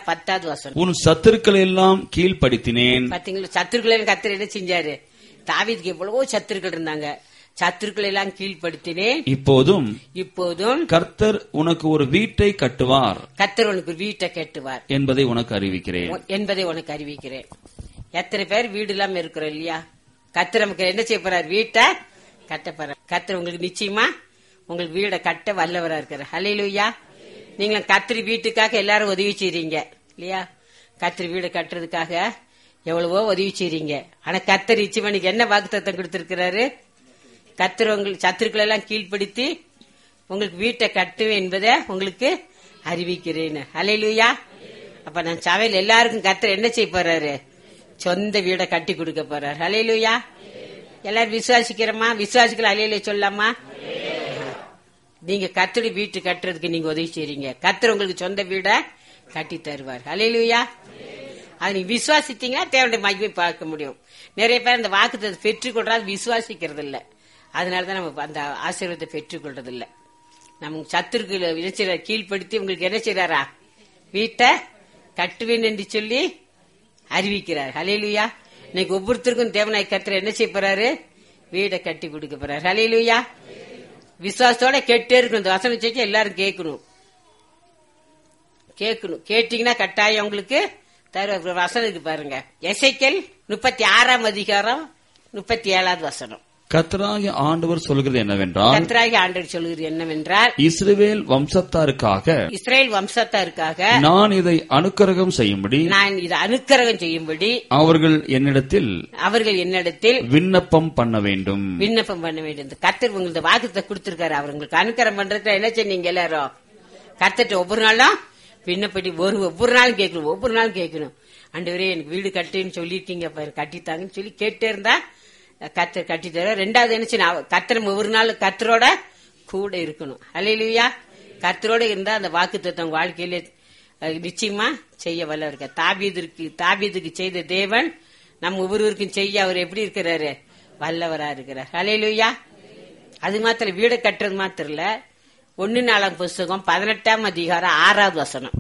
பத்தாவது வசனம் உன் சத்துருக்களை எல்லாம் கீழ்ப்படுத்தினேன் பாத்தீங்களா சத்துருக்கள் கத்தர் என்ன செஞ்சாரு தாவீதுக்கு எவ்வளவோ சத்துருக்கள் இருந்தாங்க சத்துருக்களை எல்லாம் கீழ்ப்படுத்தினேன் இப்போதும் இப்போதும் கர்த்தர் உனக்கு ஒரு வீட்டை கட்டுவார் கத்தர் உனக்கு வீட்டை கட்டுவார் என்பதை உனக்கு அறிவிக்கிறேன் என்பதை உனக்கு அறிவிக்கிறேன் எத்தனை பேர் வீடு இல்லாம இருக்கிறோம் இல்லையா கத்தர் நமக்கு என்ன செய்ய போறார் வீட்டை கட்ட போறார் கத்தர் உங்களுக்கு நிச்சயமா உங்களுக்கு வீடை கட்ட வல்லவரா இருக்கிறார் ஹalleluya நீங்க கத்திரி வீட்டுக்காக எல்லாரும் உதவி செய்றீங்க இல்லையா கத்திரி வீடு கட்டுறதுக்காக எவ்வளவோ உதவி செய்றீங்க ஆனா கத்தர் இச்சிவனுக்கு என்ன வாக்குத்தத்தம் கொடுத்திருக்கிறாரு கத்தர் உங்களுக்கு சத்துருக்களை எல்லாம் கீழ்ப்படுத்தி உங்களுக்கு வீட்டை கட்டுவேன் என்பதை உங்களுக்கு அறிவிக்கிறேன் ஹalleluya அப்ப நான் சபையில் எல்லாருக்கும் கத்தர் என்ன செய்ய போறாரு சொந்த வீடை கட்டி கொடுக்க போறாரு ஹalleluya எல்லாரும் விசுவாசிக்கிறோமா விசுவாசிக்கல அலையில சொல்லாமா நீங்க கத்தடி வீட்டு கட்டுறதுக்கு நீங்க உதவி செய்றீங்க கத்தர் உங்களுக்கு சொந்த வீடை கட்டி தருவார் ஹalleluya அது நீங்க விசுவாசித்தீங்கன்னா தேவனுடைய மகிமை பார்க்க முடியும் நிறைய பேர் அந்த வாக்குத்தத்தை பெற்றுக்கொள்றாது விசுவாசிக்கிறது இல்ல அதனாலதான் நம்ம அந்த ஆசீர்வாதத்தை பெற்றுக்கொள்றது இல்ல நம்ம சத்துருக்குள்ள விளைச்சல கீழ்ப்படுத்தி உங்களுக்கு என்ன செய்றாரா வீட்டை கட்டுவேன் என்று சொல்லி அறிவிக்கிறார் ஹalleluya இன்னைக்கு ஒவ்வொருத்தருக்கும் தேவனாய் கர்த்தர் என்ன செய்ய போறாரு வீடை கட்டி கொடுக்க போறாரு ஹalleluya விசுவாசத்தோட கேட்டே இருக்கணும் இந்த வசனம் சேர்க்க எல்லாரும் கேட்கணும் கேட்கணும் கேட்டீங்கன்னா கட்டாயம் உங்களுக்கு தருவார் ஒரு வசனம் இருக்கு பாருங்க எசைக்கல் முப்பத்தி ஆறாம் அதிகாரம் முப்பத்தி ஏழாவது வசனம் கர்த்தராகிய ஆண்டவர் சொல்கிறது என்னவென்றால் கத்ராகி ஆண்டவர் சொல்கிறது என்னவென்றால் இஸ்ரவேல் வம்சத்தாருக்காக இஸ்ரேல் வம்சத்தாருக்காக நான் இதை அனுக்கிரகம் செய்யும்படி நான் இதை அனுக்கிரகம் செய்யும்படி அவர்கள் என்னிடத்தில் அவர்கள் என்னிடத்தில் விண்ணப்பம் பண்ண வேண்டும் விண்ணப்பம் பண்ண வேண்டியது கர்த்தர் உங்களுக்கு வாக்குத்தை கொடுத்திருக்காரு அவர் உங்களுக்கு அனுக்கரம் பண்றதுக்கு என்ன செஞ்சீங்க எல்லாரும் கர்த்தர்ட்ட ஒவ்வொரு நாளும் விண்ணப்படி ஒரு ஒவ்வொரு நாளும் கேட்கணும் ஒவ்வொரு நாளும் கேட்கணும் ஆண்டவரே எனக்கு வீடு கட்டுன்னு சொல்லியிருக்கீங்க பாரு கட்டித்தாங்கன்னு சொல்லி கேட்டே இருந்தா கர்த்தர் கட்டி தர ரெண்டாவது என்ன செய்யணும்? கர்த்தர் ஒவ்வொரு நாள் கர்த்தரோட கூட இருக்கணும் அலையிலுயா கர்த்தரோட இருந்தா அந்த வாக்குத்தத்தம் உங்க வாழ்க்கையில அஹ், நிச்சயமா செய்ய வல்ல இருக்க தாபீதுக்கு தாபீதுக்கு செய்த தேவன் நம்ம ஒவ்வொருவருக்கும் செய்ய அவர் எப்படி இருக்கிறாரு வல்லவரா இருக்கிறார் அலையிலுயா அது மாத்திரம் வீடு கட்டுறது மாத்திரம் இல்ல ஒன்னு நாலாம் புஸ்தகம் பதினெட்டாம் அதிகாரம் ஆறாவது வசனம்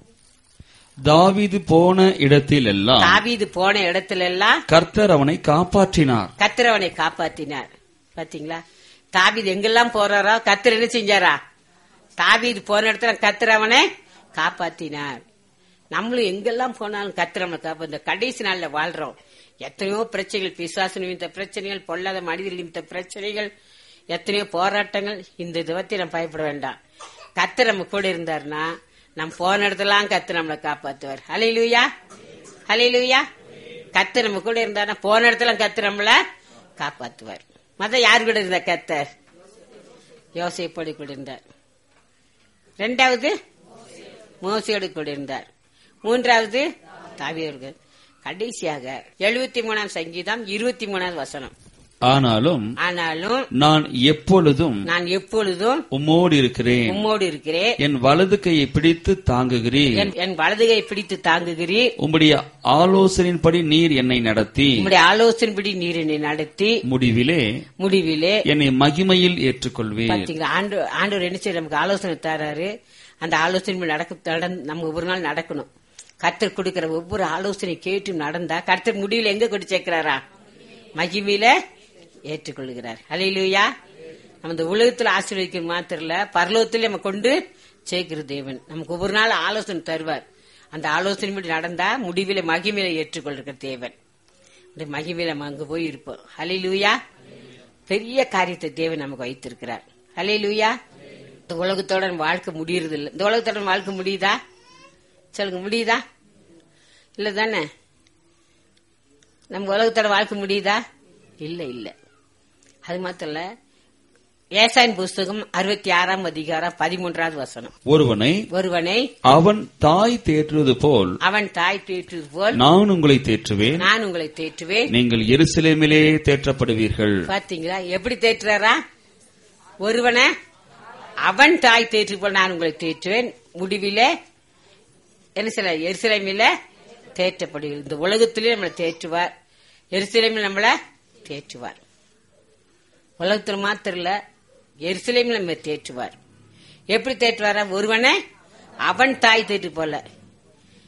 தாவீது போன இடத்தில் எல்லாம் தாவீது போன இடத்துல எல்லாம் கர்த்தர் அவனை காப்பாற்றினார் கத்திரவனை காப்பாத்தினார் பாத்தீங்களா தாவீது எங்கெல்லாம் போறாரோ கத்திர என்ன செஞ்சாரா தாவீது போன இடத்துல கத்திரவனை காப்பாத்தினார் நம்மளும் எங்கெல்லாம் போனாலும் கத்திரவனை காப்பா இந்த கடைசி நாள்ல வாழ்றோம் எத்தனையோ பிரச்சனைகள் பிசாசு நிமித்த பிரச்சனைகள் பொல்லாத மனிதர்கள் நிமித்த பிரச்சனைகள் எத்தனையோ போராட்டங்கள் இந்த இதை பத்தி நம்ம பயப்பட வேண்டாம் கத்தர் நம்ம கூட இருந்தாருன்னா நம்ம போன இடத்துலாம் கத்து நம்மளை காப்பாத்துவார் ஹலையிலுயா ஹலையிலுயா கத்து நம்ம கூட இருந்தாருன்னா போன இடத்துல கத்து நம்மள காப்பாத்துவார் மத யார் கூட இருந்தா கத்தர் யோசிப்படி கூட இருந்தார் ரெண்டாவது மோசையோடு கூட இருந்தார் மூன்றாவது தாவியோடு கடைசியாக எழுபத்தி மூணாம் சங்கீதம் இருபத்தி மூணாவது வசனம் ஆனாலும் ஆனாலும் நான் எப்பொழுதும் நான் எப்பொழுதும் உம்மோடு இருக்கிறேன் உம்மோடு இருக்கிறேன் என் வலது கையை பிடித்து தாங்குகிறீர் என்- என் வலதுகை பிடித்து தாங்குகிறீர் உம்முடைய ஆலோசனையின்படி நீர் என்னை நடத்தி உம்முடைய ஆலோசனைப்படி நீர் என்னை நடத்தி முடிவிலே முடிவிலே என்னை மகிமையில் ஏற்றுக்கொள்வீர் பாத்தீங்களா ஆண்டு ஆண்டவர் என்ன செய்ய நமக்கு ஆலோசனை தராரு அந்த ஆலோசனை நடக்க நடந்து நம்ம ஒவ்வொரு நாள் நடக்கணும் கர்த்தர் கொடுக்கிற ஒவ்வொரு ஆலோசனை கேட்டு நடந்தா கர்த்தர் முடிவில் எங்க கொண்டு சேர்க்கிறாரா மகிமையில ஏற்றுக்கொள்கிறார் அலையிலுயா நம்ம இந்த உலகத்துல ஆசீர்வதிக்க மாத்திரம் இல்ல பரலோகத்துல நம்ம கொண்டு சேர்க்கிற தேவன் நமக்கு ஒவ்வொரு நாள் ஆலோசனை தருவார் அந்த ஆலோசனைப்படி நடந்தா முடிவில மகிமையில ஏற்றுக்கொள்கிற தேவன் இந்த மகிமையில நம்ம அங்க போய் இருப்போம் அலையிலுயா பெரிய காரியத்தை தேவன் நமக்கு வைத்திருக்கிறார் அலையிலுயா இந்த உலகத்தோட நம்ம வாழ்க்கை முடியறது இல்ல இந்த உலகத்தோட நம்ம வாழ்க்கை முடியுதா சொல்லுங்க முடியுதா இல்ல தானே நம்ம உலகத்தோட வாழ்க்கை முடியுதா இல்ல இல்ல அது மாத்திரம் இல்ல ஏசாயின் புஸ்தகம் அறுபத்தி ஆறாம் அதிகாரம் பதிமூன்றாவது வசனம் ஒருவனை ஒருவனை அவன் தாய் தேற்றுவது போல் அவன் தாய் தேற்றுவது போல் நான் உங்களை தேற்றுவேன் நான் உங்களை தேற்றுவேன் நீங்கள் எருசலேமிலே தேற்றப்படுவீர்கள் பாத்தீங்களா எப்படி தேற்றுறாரா ஒருவனை அவன் தாய் தேற்று போல் நான் உங்களை தேற்றுவேன் முடிவிலே என்ன சில எருசலேமில தேற்றப்படுகிறது இந்த உலகத்திலே நம்மளை தேற்றுவார் எருசலேமில் நம்மளை தேற்றுவார் உலகத்தில் மாத்திரம் இல்ல எருசலேமில் நம்ம தேற்றுவார் எப்படி தேற்றுவாரா ஒருவனை அவன் தாய் தேற்று போல